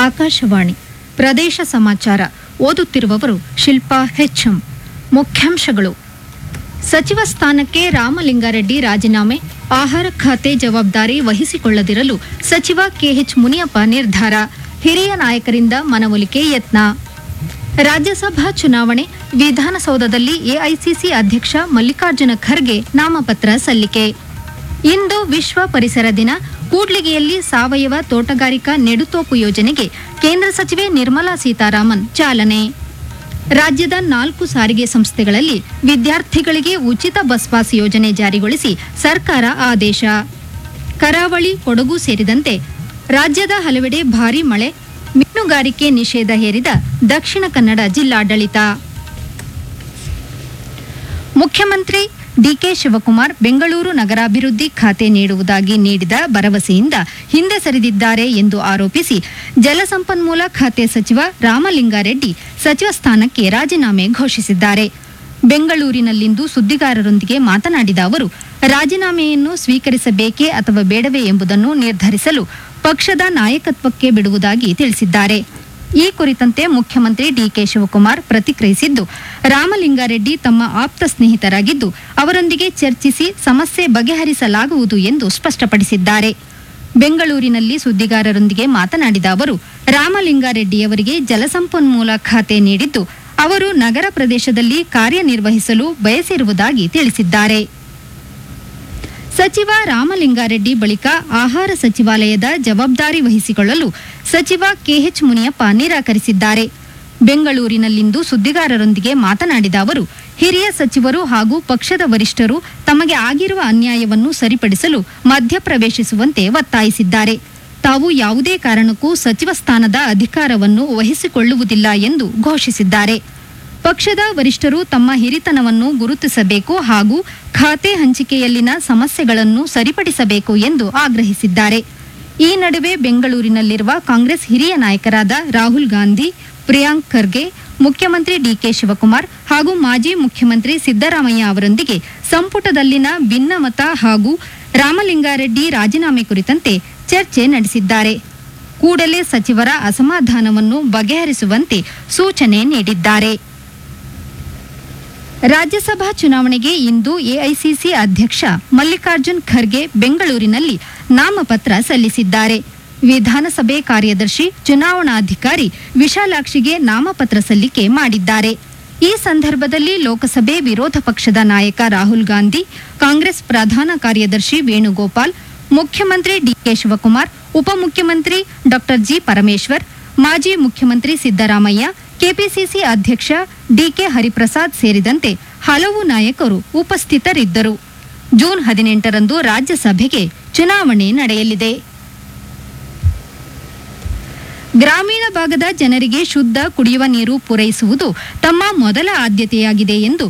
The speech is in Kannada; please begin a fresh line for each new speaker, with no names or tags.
ಆಕಾಶವಾಣಿ ಪ್ರದೇಶ ಸಮಾಚಾರ ಓದುತ್ತಿರುವವರು ಶಿಲ್ಪಾ ಹೆಚ್ಎಂ ಮುಖ್ಯಾಂಶಗಳು ಸಚಿವ ಸ್ಥಾನಕ್ಕೆ ರಾಮಲಿಂಗಾರೆಡ್ಡಿ ರಾಜೀನಾಮೆ ಆಹಾರ ಖಾತೆ ಜವಾಬ್ದಾರಿ ವಹಿಸಿಕೊಳ್ಳದಿರಲು ಸಚಿವ ಕೆಎಚ್ ಮುನಿಯಪ್ಪ ನಿರ್ಧಾರ ಹಿರಿಯ ನಾಯಕರಿಂದ ಮನವೊಲಿಕೆ ಯತ್ನ ರಾಜ್ಯಸಭಾ ಚುನಾವಣೆ ವಿಧಾನಸೌಧದಲ್ಲಿ ಎಐಸಿಸಿ ಅಧ್ಯಕ್ಷ ಮಲ್ಲಿಕಾರ್ಜುನ ಖರ್ಗೆ ನಾಮಪತ್ರ ಸಲ್ಲಿಕೆ ಇಂದು ವಿಶ್ವ ಪರಿಸರ ದಿನ ಕೂಡ್ಲಿಗಿಯಲ್ಲಿ ಸಾವಯವ ತೋಟಗಾರಿಕಾ ನೆಡುತೋಪು ಯೋಜನೆಗೆ ಕೇಂದ್ರ ಸಚಿವೆ ನಿರ್ಮಲಾ ಸೀತಾರಾಮನ್ ಚಾಲನೆ ರಾಜ್ಯದ ನಾಲ್ಕು ಸಾರಿಗೆ ಸಂಸ್ಥೆಗಳಲ್ಲಿ ವಿದ್ಯಾರ್ಥಿಗಳಿಗೆ ಉಚಿತ ಬಸ್ ಪಾಸ್ ಯೋಜನೆ ಜಾರಿಗೊಳಿಸಿ ಸರ್ಕಾರ ಆದೇಶ ಕರಾವಳಿ ಕೊಡಗು ಸೇರಿದಂತೆ ರಾಜ್ಯದ ಹಲವೆಡೆ ಭಾರೀ ಮಳೆ ಮೀನುಗಾರಿಕೆ ನಿಷೇಧ ಹೇರಿದ ದಕ್ಷಿಣ ಕನ್ನಡ ಜಿಲ್ಲಾಡಳಿತ ಮುಖ್ಯಮಂತ್ರಿ ಡಿಕೆ ಶಿವಕುಮಾರ್ ಬೆಂಗಳೂರು ನಗರಾಭಿವೃದ್ಧಿ ಖಾತೆ ನೀಡುವುದಾಗಿ ನೀಡಿದ ಭರವಸೆಯಿಂದ ಹಿಂದೆ ಸರಿದಿದ್ದಾರೆ ಎಂದು ಆರೋಪಿಸಿ ಜಲಸಂಪನ್ಮೂಲ ಖಾತೆ ಸಚಿವ ರಾಮಲಿಂಗಾರೆಡ್ಡಿ ಸಚಿವ ಸ್ಥಾನಕ್ಕೆ ರಾಜೀನಾಮೆ ಘೋಷಿಸಿದ್ದಾರೆ ಬೆಂಗಳೂರಿನಲ್ಲಿಂದು ಸುದ್ದಿಗಾರರೊಂದಿಗೆ ಮಾತನಾಡಿದ ಅವರು ರಾಜೀನಾಮೆಯನ್ನು ಸ್ವೀಕರಿಸಬೇಕೇ ಅಥವಾ ಬೇಡವೇ ಎಂಬುದನ್ನು ನಿರ್ಧರಿಸಲು ಪಕ್ಷದ ನಾಯಕತ್ವಕ್ಕೆ ಬಿಡುವುದಾಗಿ ತಿಳಿಸಿದ್ದಾರೆ ಈ ಕುರಿತಂತೆ ಮುಖ್ಯಮಂತ್ರಿ ಡಿಕೆ ಶಿವಕುಮಾರ್ ಪ್ರತಿಕ್ರಿಯಿಸಿದ್ದು ರಾಮಲಿಂಗಾರೆಡ್ಡಿ ತಮ್ಮ ಆಪ್ತ ಸ್ನೇಹಿತರಾಗಿದ್ದು ಅವರೊಂದಿಗೆ ಚರ್ಚಿಸಿ ಸಮಸ್ಯೆ ಬಗೆಹರಿಸಲಾಗುವುದು ಎಂದು ಸ್ಪಷ್ಟಪಡಿಸಿದ್ದಾರೆ ಬೆಂಗಳೂರಿನಲ್ಲಿ ಸುದ್ದಿಗಾರರೊಂದಿಗೆ ಮಾತನಾಡಿದ ಅವರು ರಾಮಲಿಂಗಾರೆಡ್ಡಿಯವರಿಗೆ ಜಲಸಂಪನ್ಮೂಲ ಖಾತೆ ನೀಡಿದ್ದು ಅವರು ನಗರ ಪ್ರದೇಶದಲ್ಲಿ ಕಾರ್ಯನಿರ್ವಹಿಸಲು ಬಯಸಿರುವುದಾಗಿ ತಿಳಿಸಿದ್ದಾರೆ ಸಚಿವ ರಾಮಲಿಂಗಾರೆಡ್ಡಿ ಬಳಿಕ ಆಹಾರ ಸಚಿವಾಲಯದ ಜವಾಬ್ದಾರಿ ವಹಿಸಿಕೊಳ್ಳಲು ಸಚಿವ ಕೆಎಚ್ ಮುನಿಯಪ್ಪ ನಿರಾಕರಿಸಿದ್ದಾರೆ ಬೆಂಗಳೂರಿನಲ್ಲಿಂದು ಸುದ್ದಿಗಾರರೊಂದಿಗೆ ಮಾತನಾಡಿದ ಅವರು ಹಿರಿಯ ಸಚಿವರು ಹಾಗೂ ಪಕ್ಷದ ವರಿಷ್ಠರು ತಮಗೆ ಆಗಿರುವ ಅನ್ಯಾಯವನ್ನು ಸರಿಪಡಿಸಲು ಮಧ್ಯಪ್ರವೇಶಿಸುವಂತೆ ಒತ್ತಾಯಿಸಿದ್ದಾರೆ ತಾವು ಯಾವುದೇ ಕಾರಣಕ್ಕೂ ಸಚಿವ ಸ್ಥಾನದ ಅಧಿಕಾರವನ್ನು ವಹಿಸಿಕೊಳ್ಳುವುದಿಲ್ಲ ಎಂದು ಘೋಷಿಸಿದ್ದಾರೆ ಪಕ್ಷದ ವರಿಷ್ಠರು ತಮ್ಮ ಹಿರಿತನವನ್ನು ಗುರುತಿಸಬೇಕು ಹಾಗೂ ಖಾತೆ ಹಂಚಿಕೆಯಲ್ಲಿನ ಸಮಸ್ಯೆಗಳನ್ನು ಸರಿಪಡಿಸಬೇಕು ಎಂದು ಆಗ್ರಹಿಸಿದ್ದಾರೆ ಈ ನಡುವೆ ಬೆಂಗಳೂರಿನಲ್ಲಿರುವ ಕಾಂಗ್ರೆಸ್ ಹಿರಿಯ ನಾಯಕರಾದ ರಾಹುಲ್ ಗಾಂಧಿ ಪ್ರಿಯಾಂಕ್ ಖರ್ಗೆ ಮುಖ್ಯಮಂತ್ರಿ ಡಿಕೆ ಶಿವಕುಮಾರ್ ಹಾಗೂ ಮಾಜಿ ಮುಖ್ಯಮಂತ್ರಿ ಸಿದ್ದರಾಮಯ್ಯ ಅವರೊಂದಿಗೆ ಸಂಪುಟದಲ್ಲಿನ ಭಿನ್ನಮತ ಹಾಗೂ ರಾಮಲಿಂಗಾರೆಡ್ಡಿ ರಾಜೀನಾಮೆ ಕುರಿತಂತೆ ಚರ್ಚೆ ನಡೆಸಿದ್ದಾರೆ ಕೂಡಲೇ ಸಚಿವರ ಅಸಮಾಧಾನವನ್ನು ಬಗೆಹರಿಸುವಂತೆ ಸೂಚನೆ ನೀಡಿದ್ದಾರೆ ರಾಜ್ಯಸಭಾ ಚುನಾವಣೆಗೆ ಇಂದು ಎಐಸಿಸಿ ಅಧ್ಯಕ್ಷ ಮಲ್ಲಿಕಾರ್ಜುನ್ ಖರ್ಗೆ ಬೆಂಗಳೂರಿನಲ್ಲಿ ನಾಮಪತ್ರ ಸಲ್ಲಿಸಿದ್ದಾರೆ ವಿಧಾನಸಭೆ ಕಾರ್ಯದರ್ಶಿ ಚುನಾವಣಾಧಿಕಾರಿ ವಿಶಾಲಾಕ್ಷಿಗೆ ನಾಮಪತ್ರ ಸಲ್ಲಿಕೆ ಮಾಡಿದ್ದಾರೆ ಈ ಸಂದರ್ಭದಲ್ಲಿ ಲೋಕಸಭೆ ವಿರೋಧ ಪಕ್ಷದ ನಾಯಕ ರಾಹುಲ್ ಗಾಂಧಿ ಕಾಂಗ್ರೆಸ್ ಪ್ರಧಾನ ಕಾರ್ಯದರ್ಶಿ ವೇಣುಗೋಪಾಲ್ ಮುಖ್ಯಮಂತ್ರಿ ಡಿಕೆ ಶಿವಕುಮಾರ್ ಉಪಮುಖ್ಯಮಂತ್ರಿ ಡಾಕ್ಟರ್ ಜಿ ಪರಮೇಶ್ವರ್ ಮಾಜಿ ಮುಖ್ಯಮಂತ್ರಿ ಸಿದ್ದರಾಮಯ್ಯ ಕೆಪಿಸಿಸಿ ಅಧ್ಯಕ್ಷ ಡಿಕೆ ಹರಿಪ್ರಸಾದ್ ಸೇರಿದಂತೆ ಹಲವು ನಾಯಕರು ಉಪಸ್ಥಿತರಿದ್ದರು ಜೂನ್ ಹದಿನೆಂಟರಂದು ರಾಜ್ಯಸಭೆಗೆ ಚುನಾವಣೆ ನಡೆಯಲಿದೆ ಗ್ರಾಮೀಣ ಭಾಗದ ಜನರಿಗೆ ಶುದ್ಧ ಕುಡಿಯುವ ನೀರು ಪೂರೈಸುವುದು ತಮ್ಮ ಮೊದಲ ಆದ್ಯತೆಯಾಗಿದೆ ಎಂದು